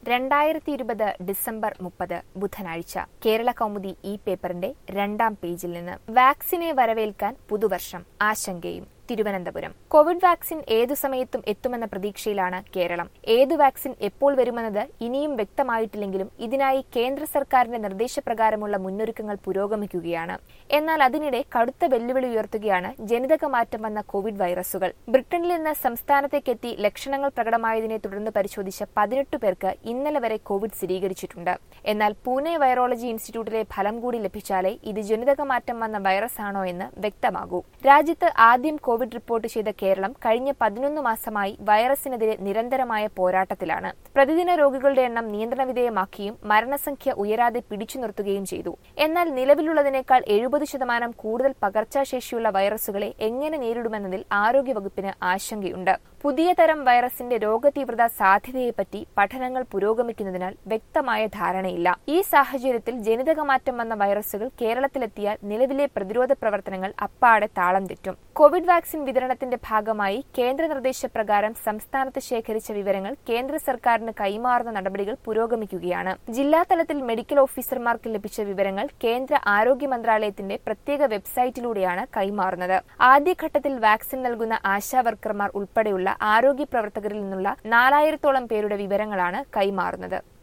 രണ്ടായിരത്തി ഇരുപത് ഡിസംബർ മുപ്പത് ബുധനാഴ്ച കേരള കൗമുദി ഈ പേപ്പറിന്റെ രണ്ടാം പേജിൽ നിന്ന് വാക്സിനെ വരവേൽക്കാൻ പുതുവർഷം ആശങ്കയും തിരുവനന്തപുരം കോവിഡ് വാക്സിൻ ഏതു സമയത്തും എത്തുമെന്ന പ്രതീക്ഷയിലാണ് കേരളം ഏതു വാക്സിൻ എപ്പോൾ വരുമെന്നത് ഇനിയും വ്യക്തമായിട്ടില്ലെങ്കിലും ഇതിനായി കേന്ദ്ര സർക്കാരിന്റെ നിർദ്ദേശപ്രകാരമുള്ള മുന്നൊരുക്കങ്ങൾ പുരോഗമിക്കുകയാണ് എന്നാൽ അതിനിടെ കടുത്ത വെല്ലുവിളി ഉയർത്തുകയാണ് ജനിതക മാറ്റം വന്ന കോവിഡ് വൈറസുകൾ ബ്രിട്ടനിൽ നിന്ന് സംസ്ഥാനത്തേക്കെത്തി ലക്ഷണങ്ങൾ പ്രകടമായതിനെ തുടർന്ന് പരിശോധിച്ച പതിനെട്ട് പേർക്ക് ഇന്നലെ വരെ കോവിഡ് സ്ഥിരീകരിച്ചിട്ടുണ്ട് എന്നാൽ പൂനെ വൈറോളജി ഇൻസ്റ്റിറ്റ്യൂട്ടിലെ ഫലം കൂടി ലഭിച്ചാലേ ഇത് ജനിതക മാറ്റം വന്ന വൈറസ് ആണോ എന്ന് വ്യക്തമാകൂ രാജ്യത്ത് ആദ്യം കോവിഡ് റിപ്പോർട്ട് ചെയ്ത കേരളം കഴിഞ്ഞ പതിനൊന്ന് മാസമായി വൈറസിനെതിരെ നിരന്തരമായ പോരാട്ടത്തിലാണ് പ്രതിദിന രോഗികളുടെ എണ്ണം നിയന്ത്രണ വിധേയമാക്കിയും മരണസംഖ്യ ഉയരാതെ പിടിച്ചു നിർത്തുകയും ചെയ്തു എന്നാൽ നിലവിലുള്ളതിനേക്കാൾ എഴുപത് ശതമാനം കൂടുതൽ പകർച്ചാശേഷിയുള്ള വൈറസുകളെ എങ്ങനെ നേരിടുമെന്നതിൽ ആരോഗ്യവകുപ്പിന് ആശങ്കയുണ്ട് പുതിയ തരം വൈറസിന്റെ രോഗതീവ്രത സാധ്യതയെപ്പറ്റി പഠനങ്ങൾ പുരോഗമിക്കുന്നതിനാൽ വ്യക്തമായ ധാരണയില്ല ഈ സാഹചര്യത്തിൽ ജനിതകമാറ്റം വന്ന വൈറസുകൾ കേരളത്തിലെത്തിയാൽ നിലവിലെ പ്രതിരോധ പ്രവർത്തനങ്ങൾ അപ്പാടെ താളം തെറ്റും കോവിഡ് വാക്സിൻ വിതരണത്തിന്റെ ഭാഗമായി കേന്ദ്ര നിർദ്ദേശപ്രകാരം സംസ്ഥാനത്ത് ശേഖരിച്ച വിവരങ്ങൾ കേന്ദ്ര സർക്കാരിന് കൈമാറുന്ന നടപടികൾ പുരോഗമിക്കുകയാണ് ജില്ലാതലത്തിൽ മെഡിക്കൽ ഓഫീസർമാർക്ക് ലഭിച്ച വിവരങ്ങൾ കേന്ദ്ര ആരോഗ്യ മന്ത്രാലയത്തിന്റെ പ്രത്യേക വെബ്സൈറ്റിലൂടെയാണ് കൈമാറുന്നത് ആദ്യഘട്ടത്തിൽ വാക്സിൻ നൽകുന്ന ആശാവർക്കർമാർ ഉൾപ്പെടെയുള്ള ആരോഗ്യ പ്രവർത്തകരിൽ നിന്നുള്ള നാലായിരത്തോളം പേരുടെ വിവരങ്ങളാണ് കൈമാറുന്നത്